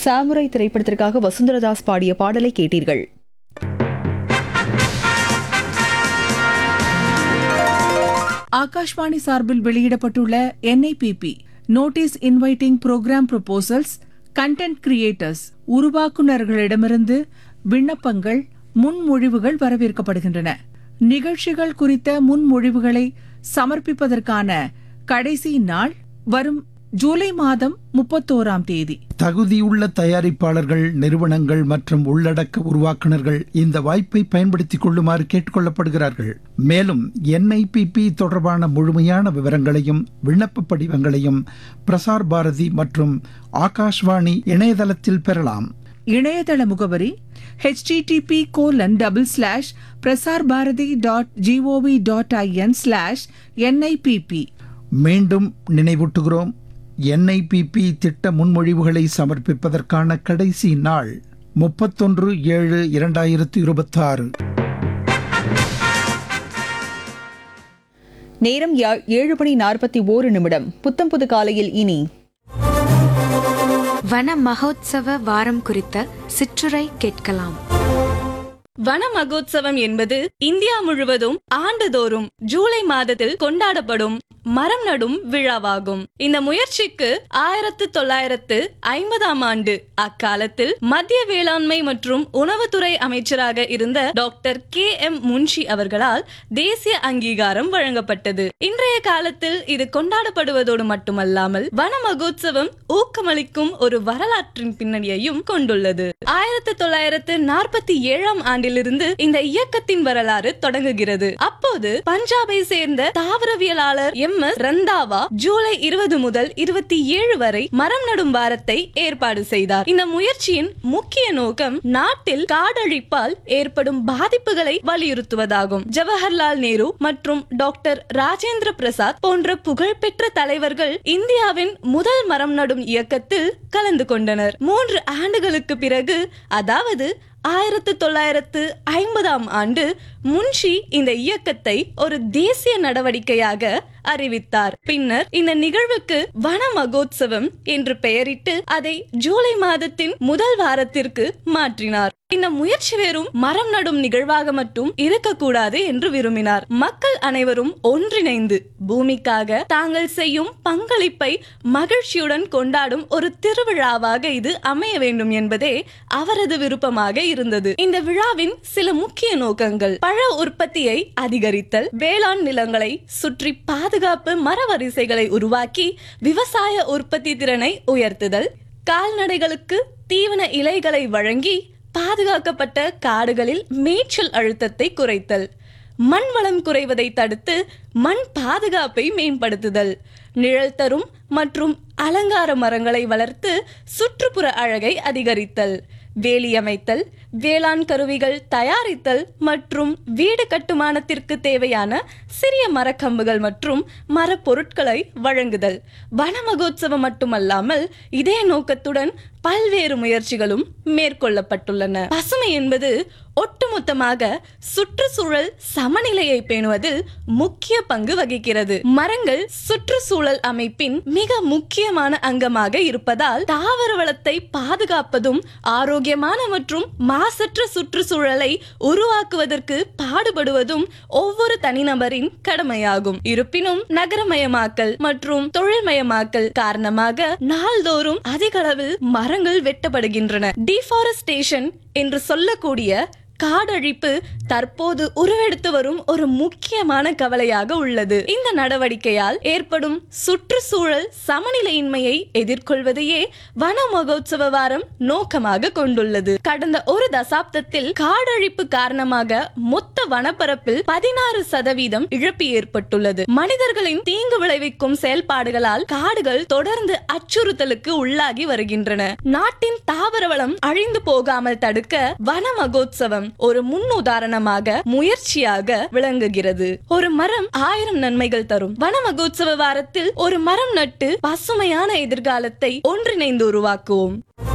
சாமுரை திரைப்படத்திற்காக வசுந்தரதாஸ் பாடிய பாடலை கேட்டீர்கள் ஆகாஷ்வாணி சார்பில் வெளியிடப்பட்டுள்ள NIPP notice inviting program proposals content creators உருவாக்குநர்களிடமிருந்து விண்ணப்பங்கள் முன்மொழிவுகள் வரவேற்கப்படுகின்றன நிகழ்ச்சிகள் குறித்த முன்மொழிவுகளை சமர்ப்பிப்பதற்கான கடைசி நாள் வரும் ஜூலை மாதம் முப்பத்தோராம் தேதி தகுதியுள்ள தயாரிப்பாளர்கள் நிறுவனங்கள் மற்றும் உள்ளடக்க உருவாக்குனர்கள் இந்த வாய்ப்பை பயன்படுத்திக் கொள்ளுமாறு கேட்டுக்கொள்ளப்படுகிறார்கள் மேலும் என்ஐபிபி தொடர்பான முழுமையான விவரங்களையும் விண்ணப்ப படிவங்களையும் பிரசார் பாரதி மற்றும் ஆகாஷ்வாணி இணையதளத்தில் பெறலாம் இணையதள முகவரி http colon double slash Prasar Bharati dot GOV dot IN slash NIPP மீண்டும் நினைவூட்டுகிறோம் என்ஐபிபி திட்ட முன்மொழிவுகளை சமர்ப்பிப்பதற்கான கடைசி நாள் முப்பத்தொன்று ஏழு இரண்டாயிரத்து இருபத்தாறு நேரம் யா- ஏழு மணி நாற்பத்தி ஓரு நிமிடம் புத்தம் புது காலையில் இனி வன மகோத்சவ வாரம் குறித்த சிற்றுரை கேட்கலாம் வன மகோத்சவம் என்பது இந்தியா முழுவதும் ஆண்டுதோறும் ஜூலை மாதத்தில் கொண்டாடப்படும் மரம் நடும் விழாவாகும் இந்த முயற்சிக்கு ஆயிரத்து தொள்ளாயிரத்து ஐம்பதாம் ஆண்டு அக்காலத்தில் மத்திய வேளாண்மை மற்றும் உணவுத்துறை அமைச்சராக இருந்த டாக்டர் கே எம் முன்ஷி அவர்களால் தேசிய அங்கீகாரம் வழங்கப்பட்டது இன்றைய காலத்தில் இது கொண்டாடப்படுவதோடு மட்டுமல்லாமல் வன மகோத்சவம் ஊக்கமளிக்கும் ஒரு வரலாற்றின் பின்னணியையும் கொண்டுள்ளது ஆயிரத்து தொள்ளாயிரத்து நாற்பத்தி ஏழாம் ஆண்டிலிருந்து இந்த இயக்கத்தின் வரலாறு தொடங்குகிறது அப்போது பஞ்சாபை சேர்ந்த தாவரவியலாளர் எம் எஸ் ரந்தாவா ஜூலை இருபது முதல் இருபத்தி ஏழு வரை மரம் நடும் வாரத்தை ஏற்பாடு செய்தார் இந்த முயற்சியின் முக்கிய நோக்கம் நாட்டில் காடழிப்பால் ஏற்படும் பாதிப்புகளை வலியுறுத்துவதாகும் ஜவஹர்லால் நேரு மற்றும் டாக்டர் ராஜேந்திர பிரசாத் போன்ற புகழ்பெற்ற தலைவர்கள் இந்தியாவின் முதல் மரம் நடும் இயக்கத்தில் கலந்து கொண்டனர் மூன்று ஆண்டுகளுக்கு பிறகு அதாவது ஆயிரத்து தொள்ளாயிரத்து ஐம்பதாம் ஆண்டு முன்ஷி இந்த இயக்கத்தை ஒரு தேசிய நடவடிக்கையாக அறிவித்தார் பின்னர் இந்த நிகழ்வுக்கு வன மகோத்சவம் என்று பெயரிட்டு அதை ஜூலை மாதத்தின் முதல் வாரத்திற்கு மாற்றினார் இந்த முயற்சி வெறும் மரம் நடும் நிகழ்வாக மட்டும் இருக்கக்கூடாது என்று விரும்பினார் மக்கள் அனைவரும் ஒன்றிணைந்து பூமிக்காக தாங்கள் செய்யும் பங்களிப்பை மகிழ்ச்சியுடன் கொண்டாடும் ஒரு திருவிழாவாக இது அமைய வேண்டும் என்பதே அவரது விருப்பமாக இருந்தது இந்த விழாவின் சில முக்கிய நோக்கங்கள் பழ உற்பத்தியை அதிகரித்தல் வேளாண் நிலங்களை சுற்றி பாதுகாப்பு மரவரிசைகளை உருவாக்கி விவசாய உற்பத்தி திறனை உயர்த்துதல் கால்நடைகளுக்கு தீவன இலைகளை வழங்கி பாதுகாக்கப்பட்ட காடுகளில் மேய்ச்சல் அழுத்தத்தை குறைத்தல் மண் வளம் குறைவதை தடுத்து மண் பாதுகாப்பை மேம்படுத்துதல் நிழல் தரும் மற்றும் அலங்கார மரங்களை வளர்த்து சுற்றுப்புற அழகை அதிகரித்தல் வேலியமைத்தல் வேளாண் கருவிகள் தயாரித்தல் மற்றும் வீடு கட்டுமானத்திற்கு தேவையான சிறிய மரக்கம்புகள் மற்றும் மரப்பொருட்களை வழங்குதல் வன மகோத்சவம் மட்டுமல்லாமல் இதே நோக்கத்துடன் பல்வேறு முயற்சிகளும் மேற்கொள்ளப்பட்டுள்ளன பசுமை என்பது ஒட்டுமொத்தமாக சுற்றுச்சூழல் சமநிலையை பேணுவதில் முக்கிய பங்கு வகிக்கிறது மரங்கள் சுற்றுச்சூழல் அமைப்பின் மிக முக்கியமான அங்கமாக இருப்பதால் தாவர வளத்தை பாதுகாப்பதும் ஆரோக்கியமான மற்றும் மாசற்ற சுற்றுச்சூழலை உருவாக்குவதற்கு பாடுபடுவதும் ஒவ்வொரு தனிநபரின் கடமையாகும் இருப்பினும் நகரமயமாக்கல் மற்றும் தொழில்மயமாக்கல் காரணமாக நாள்தோறும் அதிக அளவில் மரங்கள் வெட்டப்படுகின்றன டிஃபாரஸ்டேஷன் என்று சொல்லக்கூடிய காடழிப்பு தற்போது உருவெடுத்து வரும் ஒரு முக்கியமான கவலையாக உள்ளது இந்த நடவடிக்கையால் ஏற்படும் சுற்றுச்சூழல் சமநிலையின்மையை எதிர்கொள்வதையே வன மகோத்சவ வாரம் நோக்கமாக கொண்டுள்ளது கடந்த ஒரு தசாப்தத்தில் காடழிப்பு காரணமாக மொத்த வனப்பரப்பில் பதினாறு சதவீதம் இழப்பு ஏற்பட்டுள்ளது மனிதர்களின் தீங்கு விளைவிக்கும் செயல்பாடுகளால் காடுகள் தொடர்ந்து அச்சுறுத்தலுக்கு உள்ளாகி வருகின்றன நாட்டின் தாவர வளம் அழிந்து போகாமல் தடுக்க வன மகோத்சவம் ஒரு முன்னுதாரணமாக முயற்சியாக விளங்குகிறது ஒரு மரம் ஆயிரம் நன்மைகள் தரும் வன மகோத்சவ வாரத்தில் ஒரு மரம் நட்டு பசுமையான எதிர்காலத்தை ஒன்றிணைந்து உருவாக்குவோம்